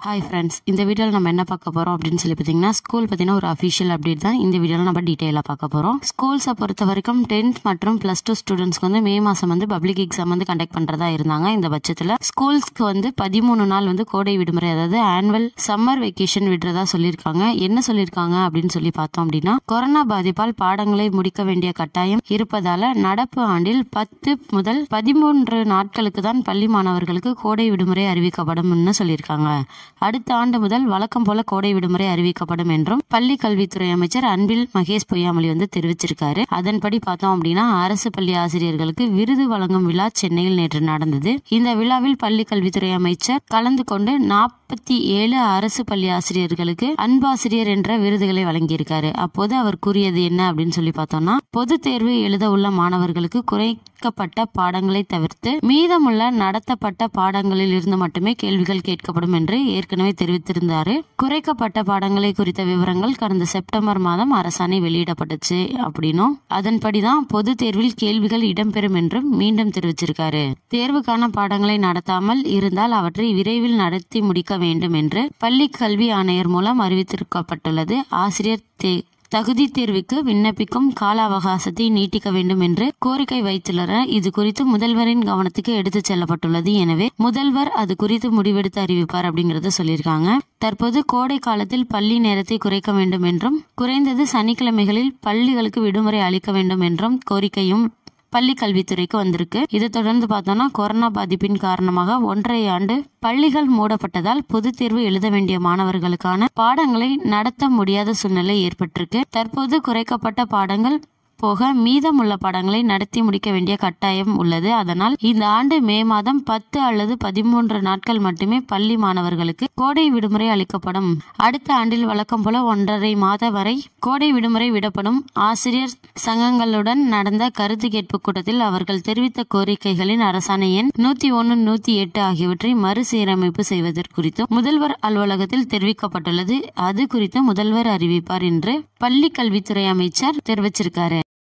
hi friends இந்த வீடியோவில் நம்ம என்ன பார்க்க போகிறோம் அப்படின்னு சொல்லி பார்த்தீங்கன்னா ஸ்கூல் பார்த்தீங்கன்னா ஒரு அஃபிஷியல் அப்டேட் தான் இந்த வீடியோவில் நம்ம டீட்டெயிலாக பார்க்க போகிறோம் ஸ்கூல்ஸை பொறுத்த வரைக்கும் டென்த் மற்றும் ப்ளஸ் டூ ஸ்டூடெண்ட்ஸ்க்கு வந்து மே மாதம் வந்து பப்ளிக் எக்ஸாம் வந்து கண்டக்ட் பண்ணுறதா இருந்தாங்க இந்த பட்சத்தில் ஸ்கூல்ஸ்க்கு வந்து பதிமூணு நாள் வந்து கோடை விடுமுறை அதாவது ஆனுவல் சம்மர் வெக்கேஷன் விடுறதா சொல்லியிருக்காங்க என்ன சொல்லியிருக்காங்க அப்படின்னு சொல்லி பார்த்தோம் அப்படின்னா கொரோனா பாதிப்பால் பாடங்களை முடிக்க வேண்டிய கட்டாயம் இருப்பதால நடப்பு ஆண்டில் பத்து முதல் பதிமூன்று நாட்களுக்கு தான் பள்ளி மாணவர்களுக்கு கோடை விடுமுறை அறிவிக்கப்படும்னு சொல்லியிருக்காங்க அடுத்த ஆண்டு முதல் வழக்கம் போல கோடை விடுமுறை அறிவிக்கப்படும் என்றும் பள்ளி கல்வித்துறை அமைச்சர் அன்பில் மகேஷ் பொய்யாமொழி வந்து தெரிவிச்சிருக்காரு அதன்படி பார்த்தோம் அப்படின்னா அரசு பள்ளி ஆசிரியர்களுக்கு விருது வழங்கும் விழா சென்னையில் நேற்று நடந்தது இந்த விழாவில் பள்ளி கல்வித்துறை அமைச்சர் கலந்து கொண்டு நாற்பத்தி ஏழு அரசு பள்ளி ஆசிரியர்களுக்கு அன்பாசிரியர் என்ற விருதுகளை வழங்கியிருக்காரு அப்போது அவர் கூறியது என்ன அப்படின்னு சொல்லி பார்த்தோம்னா பொது தேர்வு எழுத உள்ள மாணவர்களுக்கு குறைக்கப்பட்ட பாடங்களை தவிர்த்து மீதமுள்ள நடத்தப்பட்ட பாடங்களில் இருந்து மட்டுமே கேள்விகள் கேட்கப்படும் என்று ஏற்கனவே தெரிவித்திருந்தாரு குறைக்கப்பட்ட பாடங்களை குறித்த விவரங்கள் கடந்த செப்டம்பர் மாதம் அரசாணை வெளியிடப்பட்டுச்சு அப்படின்னும் அதன்படிதான் பொது தேர்வில் கேள்விகள் இடம்பெறும் என்றும் மீண்டும் தெரிவிச்சிருக்காரு தேர்வுக்கான பாடங்களை நடத்தாமல் இருந்தால் அவற்றை விரைவில் நடத்தி முடிக்க வேண்டும் என்று பள்ளி கல்வி ஆணையர் மூலம் அறிவித்திருக்கப்பட்டுள்ளது ஆசிரியர் தே தகுதி தேர்வுக்கு விண்ணப்பிக்கும் கால அவகாசத்தை நீட்டிக்க வேண்டும் என்று கோரிக்கை வைத்துள்ளனர் இது குறித்து முதல்வரின் கவனத்துக்கு எடுத்துச் செல்லப்பட்டுள்ளது எனவே முதல்வர் அது குறித்து முடிவெடுத்து அறிவிப்பார் அப்படிங்கறத சொல்லியிருக்காங்க தற்போது கோடை காலத்தில் பள்ளி நேரத்தை குறைக்க வேண்டும் என்றும் குறைந்தது சனிக்கிழமைகளில் பள்ளிகளுக்கு விடுமுறை அளிக்க வேண்டும் என்றும் கோரிக்கையும் பள்ளி கல்வித்துறைக்கு வந்திருக்கு இதை தொடர்ந்து பார்த்தோம்னா கொரோனா பாதிப்பின் காரணமாக ஒன்றரை ஆண்டு பள்ளிகள் மூடப்பட்டதால் பொதுத் தேர்வு எழுத வேண்டிய மாணவர்களுக்கான பாடங்களை நடத்த முடியாத சூழ்நிலை ஏற்பட்டிருக்கு தற்போது குறைக்கப்பட்ட பாடங்கள் போக மீதமுள்ள பாடங்களை நடத்தி முடிக்க வேண்டிய கட்டாயம் உள்ளது அதனால் இந்த ஆண்டு மே மாதம் பத்து அல்லது பதிமூன்று நாட்கள் மட்டுமே பள்ளி மாணவர்களுக்கு கோடை விடுமுறை அளிக்கப்படும் அடுத்த ஆண்டில் வழக்கம் போல ஒன்றரை மாத வரை கோடை விடுமுறை விடப்படும் ஆசிரியர் சங்கங்களுடன் நடந்த கருத்து கேட்பு கூட்டத்தில் அவர்கள் தெரிவித்த கோரிக்கைகளின் அரசாணை எண் நூத்தி ஒன்னு நூத்தி எட்டு ஆகியவற்றை மறுசீரமைப்பு செய்வதற்குறித்தும் முதல்வர் அலுவலகத்தில் தெரிவிக்கப்பட்டுள்ளது அது குறித்து முதல்வர் அறிவிப்பார் என்று பள்ளி கல்வித்துறை அமைச்சர் தெரிவிச்சிருக்காரு